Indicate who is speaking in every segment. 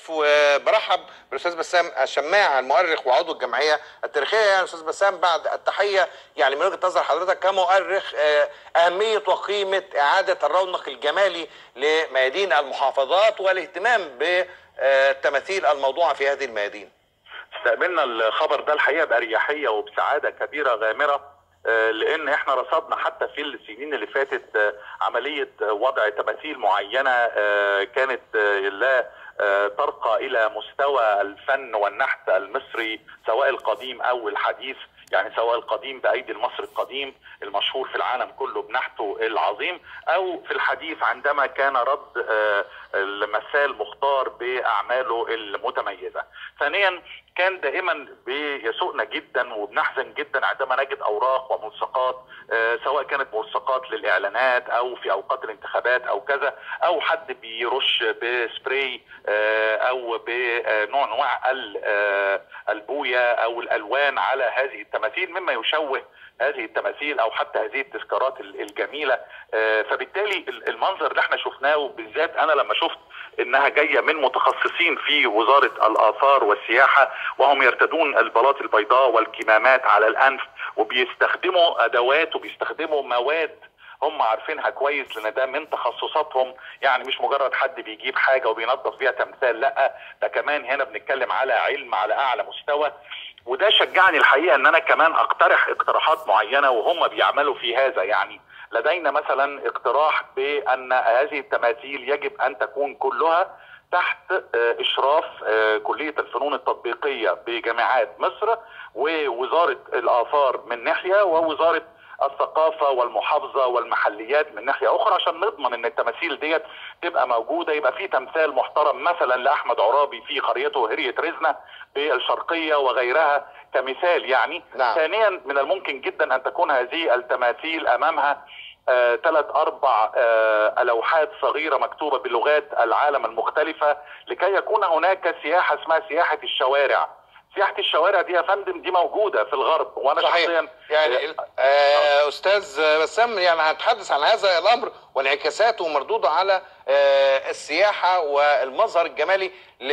Speaker 1: وبرحب بالاستاذ بسام الشماع المؤرخ وعضو الجمعيه التاريخيه يعني استاذ بسام بعد التحيه يعني من وجهه نظر حضرتك كمؤرخ آه، اهميه وقيمه اعاده الرونق الجمالي لميادين المحافظات والاهتمام بالتماثيل الموضوعه في هذه الميادين.
Speaker 2: استقبلنا الخبر ده الحقيقه باريحيه وبسعاده كبيره غامره آه، لان احنا رصدنا حتى في السنين اللي فاتت آه، عمليه وضع تماثيل معينه آه، كانت آه، لا آه، ترقى الى مستوى الفن والنحت المصري سواء القديم او الحديث يعني سواء القديم بايدي المصري القديم المشهور في العالم كله بنحته العظيم او في الحديث عندما كان رد آه، المثال مختار باعماله المتميزه. ثانيا كان دائما بيسوءنا جدا وبنحزن جدا عندما نجد اوراق وملصقات آه، سواء كانت ملصقات للاعلانات او في اوقات الانتخابات او كذا او حد بيرش بسبراي آه، او بنوع انواع ال- آه، البويه او الالوان على هذه التماثيل مما يشوه هذه التماثيل او حتى هذه التذكارات ال- الجميله آه، فبالتالي ال- المنظر اللي احنا شفناه بالذات انا لما شفت انها جايه من متخصصين في وزاره الاثار والسياحه وهم يرتدون البلاط البيضاء والكمامات على الانف وبيستخدموا ادوات وبيستخدموا مواد هم عارفينها كويس لان ده من تخصصاتهم يعني مش مجرد حد بيجيب حاجه وبينظف بيها تمثال لا ده كمان هنا بنتكلم على علم على اعلى مستوى وده شجعني الحقيقه ان انا كمان اقترح اقتراحات معينه وهم بيعملوا في هذا يعني لدينا مثلا اقتراح بان هذه التماثيل يجب ان تكون كلها تحت آه، اشراف آه، كليه الفنون التطبيقيه بجامعات مصر ووزاره الاثار من ناحيه ووزاره الثقافة والمحافظة والمحليات من ناحية أخرى عشان نضمن إن التماثيل ديت تبقى موجودة يبقى في تمثال محترم مثلا لأحمد عرابي في قريته هرية رزنة بالشرقية وغيرها كمثال يعني
Speaker 1: نعم.
Speaker 2: ثانيا من الممكن جدا أن تكون هذه التماثيل أمامها ثلاث أربع آه، ألوحات صغيرة مكتوبة بلغات العالم المختلفة لكي يكون هناك سياحة اسمها سياحة الشوارع سياحة الشوارع دي يا فندم دي موجودة في الغرب وأنا
Speaker 1: صحيح
Speaker 2: شخصيا
Speaker 1: يعني آه، استاذ بسام يعني هنتحدث عن هذا الامر وانعكاساته ومردوده على آه، السياحه والمظهر الجمالي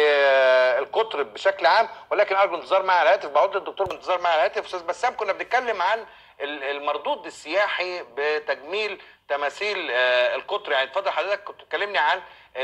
Speaker 1: للقطر بشكل عام ولكن ارجو انتظار معي على الهاتف بعود للدكتور بانتظار معي على الهاتف استاذ بسام كنا بنتكلم عن ال- المردود السياحي بتجميل تماثيل آه، القطر يعني اتفضل حضرتك كنت تكلمني عن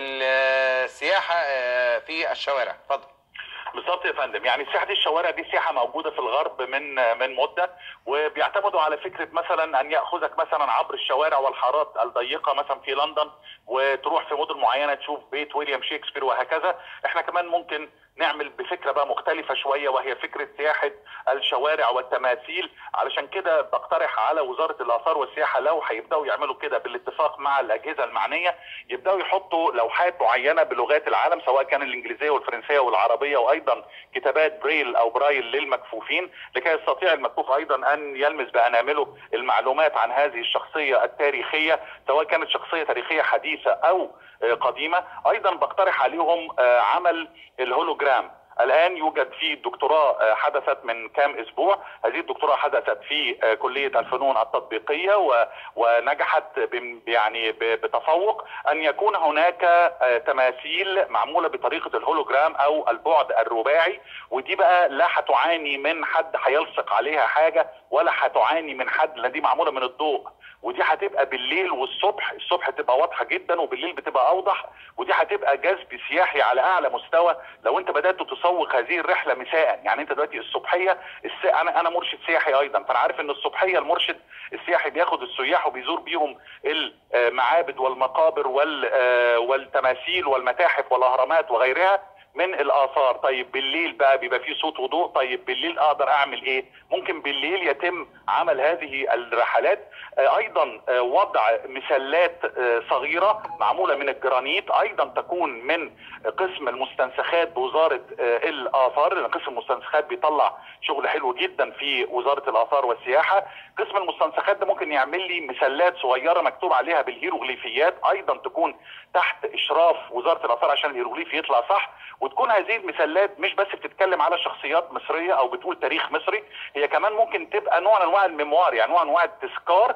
Speaker 1: السياحه آه، في الشوارع اتفضل
Speaker 2: بالظبط يا فندم يعني سياحه الشوارع دي سياحه موجوده في الغرب من من مده وبيعتمدوا على فكره مثلا ان ياخذك مثلا عبر الشوارع والحارات الضيقه مثلا في لندن وتروح في مدن معينه تشوف بيت ويليام شكسبير وهكذا احنا كمان ممكن نعمل بفكره بقى مختلفه شويه وهي فكره سياحه الشوارع والتماثيل علشان كده بقترح على وزاره الاثار والسياحه لو هيبداوا يعملوا كده بالاتفاق مع الاجهزه المعنيه يبداوا يحطوا لوحات معينه بلغات العالم سواء كان الانجليزيه والفرنسيه والعربيه وايضا كتابات بريل او برايل للمكفوفين لكي يستطيع المكفوف ايضا ان يلمس بانامله المعلومات عن هذه الشخصيه التاريخيه سواء كانت شخصيه تاريخيه حديثه او آه، قديمه ايضا بقترح عليهم آه، عمل الهولوجرام الان يوجد في دكتوراه آه، حدثت من كام اسبوع هذه الدكتوراه حدثت في آه، كليه الفنون التطبيقيه و- ونجحت بم- يعني ب- بتفوق ان يكون هناك آه، تماثيل معموله بطريقه الهولوجرام او البعد الرباعي ودي بقى لا هتعاني من حد هيلصق عليها حاجه ولا هتعاني من حد لان دي معموله من الضوء ودي هتبقى بالليل والصبح الصبح تبقى واضحه جدا وبالليل بتبقى اوضح ودي هتبقى جذب سياحي على اعلى مستوى لو انت بدات تسوق هذه الرحله مساء يعني انت دلوقتي الصبحيه الس... انا انا مرشد سياحي ايضا فانا عارف ان الصبحيه المرشد السياحي بياخد السياح وبيزور بيهم المعابد والمقابر وال... آه، والتماثيل والمتاحف والاهرامات وغيرها من الاثار طيب بالليل بقى بيبقى فيه صوت وضوء طيب بالليل اقدر اعمل ايه ممكن بالليل يتم عمل هذه الرحلات آه، ايضا آه، وضع مسلات آه، صغيره معموله من الجرانيت ايضا تكون من قسم المستنسخات بوزاره آه، الاثار لان قسم المستنسخات بيطلع شغل حلو جدا في وزاره الاثار والسياحه قسم المستنسخات ده ممكن يعمل لي مسلات صغيره مكتوب عليها بالهيروغليفيات ايضا تكون تحت اشراف وزاره الاثار عشان الهيروغليف يطلع صح وتكون هذه المسلات مش بس بتتكلم على شخصيات مصريه او بتقول تاريخ مصري هي كمان ممكن تبقى نوع من انواع الميموار يعني نوع من انواع التذكار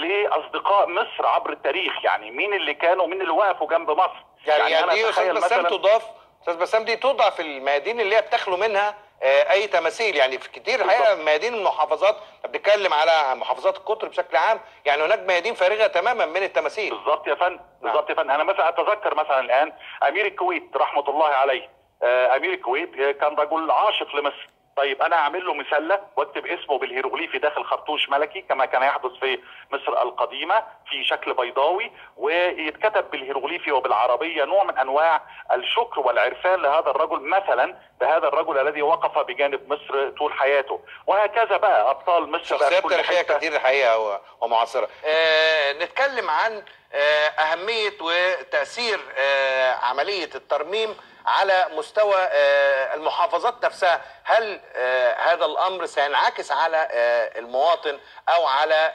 Speaker 2: لاصدقاء مصر عبر التاريخ يعني مين اللي كانوا مين اللي وقفوا جنب مصر
Speaker 1: يعني, يعني,
Speaker 2: أنا
Speaker 1: دي
Speaker 2: أتخيل
Speaker 1: استاذ بسام
Speaker 2: مثلاً-
Speaker 1: تضاف استاذ بسام دي توضع في الميادين اللي هي بتخلو منها آه، اي تماثيل يعني في كتير الحقيقه ميادين المحافظات بنتكلم على محافظات القطر بشكل عام يعني هناك ميادين فارغه تماما من التماثيل
Speaker 2: بالظبط يا فندم بالظبط يا فندم انا مثلا اتذكر مثلا الان امير الكويت رحمه الله عليه آه، امير الكويت آه، كان رجل عاشق لمصر طيب انا اعمل له مسله واكتب اسمه بالهيروغليفي داخل خرطوش ملكي كما كان يحدث في مصر القديمه في شكل بيضاوي ويتكتب بالهيروغليفي وبالعربيه نوع من انواع الشكر والعرفان لهذا الرجل مثلا بهذا الرجل الذي وقف بجانب مصر طول حياته وهكذا بقى ابطال مصر بقى في
Speaker 1: شخصيات
Speaker 2: كل
Speaker 1: تاريخيه
Speaker 2: حتة.
Speaker 1: كتير الحقيقه و- ومعاصره آه نتكلم عن آه اهميه وتاثير آه عمليه الترميم على مستوى آه المحافظات نفسها هل آه هذا الامر سينعكس على آه المواطن او على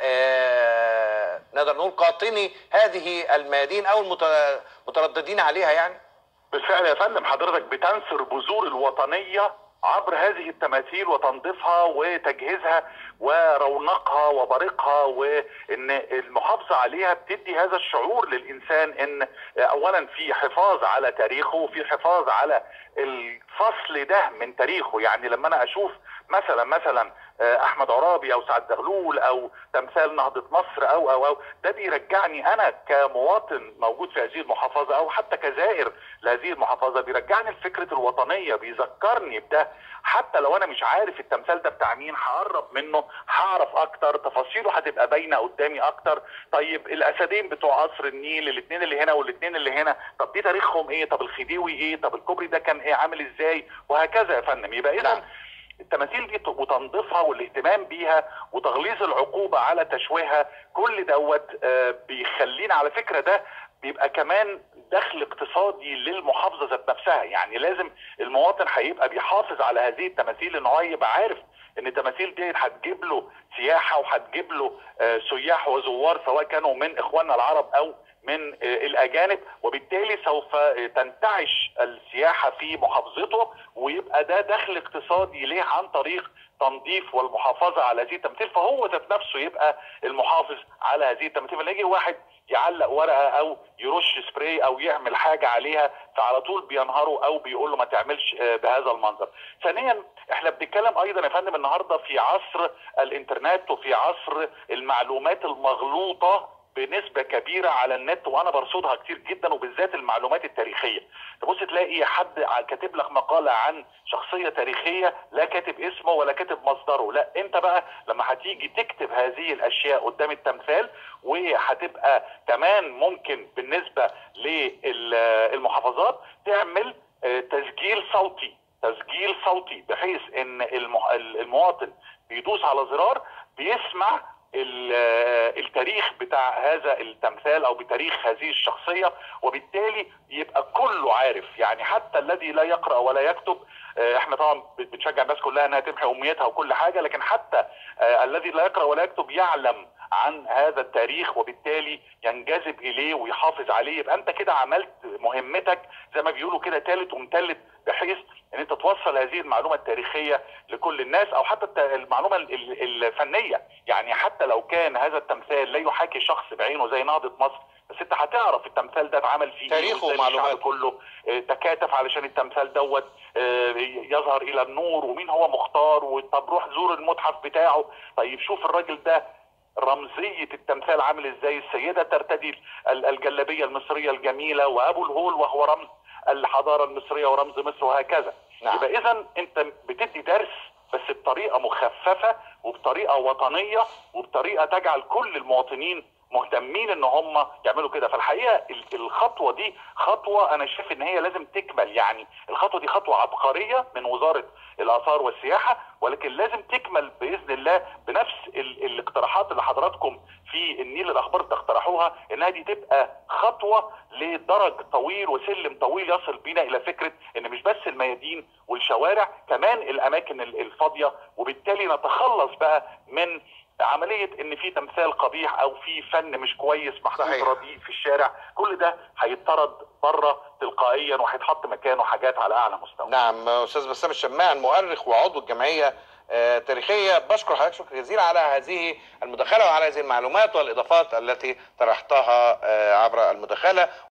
Speaker 1: آه نقدر نقول قاطني هذه الميادين او المت- المترددين عليها يعني
Speaker 2: بالفعل يا فندم حضرتك بتنثر بذور الوطنية عبر هذه التماثيل وتنظيفها وتجهيزها ورونقها وبريقها وان المحافظه عليها بتدي هذا الشعور للانسان ان اولا في حفاظ على تاريخه وفي حفاظ على الفصل ده من تاريخه يعني لما انا اشوف مثلا مثلا احمد عرابي او سعد زغلول او تمثال نهضه مصر او او او ده بيرجعني انا كمواطن موجود في هذه المحافظه او حتى كزائر لهذه المحافظه بيرجعني لفكره الوطنيه بيذكرني بده حتى لو انا مش عارف التمثال ده بتاع مين هقرب منه هعرف اكتر تفاصيله هتبقى باينه قدامي اكتر طيب الاسدين بتوع قصر النيل الاثنين اللي هنا والاثنين اللي هنا طب دي تاريخهم ايه طب الخديوي ايه طب الكوبري ده كان ايه عامل ازاي وهكذا يا فندم يبقى اذا
Speaker 1: نعم.
Speaker 2: التماثيل دي وتنظيفها والاهتمام بيها وتغليظ العقوبه على تشويهها كل دوت آه، بيخلينا على فكره ده بيبقى كمان دخل اقتصادي للمحافظه ذات نفسها يعني لازم المواطن هيبقى بيحافظ على هذه التماثيل ان هو يبقى عارف ان التماثيل دي هتجيب له سياحه وهتجيب له آه، سياح وزوار سواء كانوا من اخواننا العرب او من آه، الاجانب وبالتالي سوف آه، تنتعش السياحه في محافظته ويبقى ده دخل اقتصادي ليه عن طريق تنظيف والمحافظه على هذه التماثيل فهو ذات نفسه يبقى المحافظ على هذه التماثيل فلا يجي واحد يعلق ورقه او يرش سبراي او يعمل حاجه عليها فعلى طول بينهاروا او بيقول له ما تعملش آه، بهذا المنظر. ثانيا احنا بنتكلم ايضا يا فندم النهارده في عصر الانترنت وفي عصر المعلومات المغلوطه بنسبه كبيره على النت وانا برصدها كتير جدا وبالذات المعلومات التاريخيه تبص تلاقي حد ع- كاتب لك مقاله عن شخصيه تاريخيه لا كاتب اسمه ولا كاتب مصدره لا انت بقى لما هتيجي تكتب هذه الاشياء قدام التمثال وهتبقى كمان ممكن بالنسبه للمحافظات تعمل آه، تسجيل صوتي تسجيل صوتي بحيث ان المح- المواطن بيدوس على زرار بيسمع ال- التاريخ بتاع هذا التمثال او بتاريخ هذه الشخصيه وبالتالي يبقى كله عارف يعني حتى الذي لا يقرا ولا يكتب آه، احنا طبعا بنشجع الناس كلها انها تمحي امنيتها وكل حاجه لكن حتى آه، الذي لا يقرا ولا يكتب يعلم عن هذا التاريخ وبالتالي ينجذب اليه ويحافظ عليه يبقى انت كده عملت مهمتك زي ما بيقولوا كده تالت ومتلت بحيث ان انت توصل هذه المعلومه التاريخيه لكل الناس او حتى الت- المعلومه ال- ال- الفنيه يعني حتى لو كان هذا التمثال لا يحاكي شخص بعينه زي نهضه مصر بس انت هتعرف التمثال ده اتعمل فيه إيه
Speaker 1: تاريخه
Speaker 2: وإزاي
Speaker 1: ومعلوماته.
Speaker 2: الشعب كله آه، تكاتف علشان التمثال دوت آه، يظهر الى النور ومين هو مختار وطب روح زور المتحف بتاعه طيب شوف الراجل ده رمزية التمثال عامل ازاي السيدة ترتدي ال- الجلابية المصرية الجميلة وابو الهول وهو رمز الحضارة المصرية ورمز مصر وهكذا
Speaker 1: نعم.
Speaker 2: يبقى اذا انت بتدي درس بس بطريقة مخففة وبطريقة وطنية وبطريقة تجعل كل المواطنين مهتمين ان هم يعملوا كده فالحقيقه ال- الخطوه دي خطوه انا شايف ان هي لازم تكمل يعني الخطوه دي خطوه عبقريه من وزاره الاثار والسياحه ولكن لازم تكمل باذن الله بنفس ال- الاقتراحات اللي حضراتكم في النيل الاخبار تقترحوها انها دي تبقى خطوه لدرج طويل وسلم طويل يصل بينا الى فكره ان مش بس الميادين والشوارع كمان الاماكن ال- الفاضيه وبالتالي نتخلص بقى من عمليه ان في تمثال قبيح او في فن مش كويس محطوط
Speaker 1: صحيح.
Speaker 2: رديء في الشارع كل ده هيطرد بره تلقائيا وهيتحط مكانه حاجات على اعلى مستوى
Speaker 1: نعم استاذ بسام الشماع المؤرخ وعضو الجمعيه آه، التاريخيه بشكر حضرتك شكرا جزيلا على هذه المداخله وعلى هذه المعلومات والاضافات التي طرحتها آه، عبر المداخله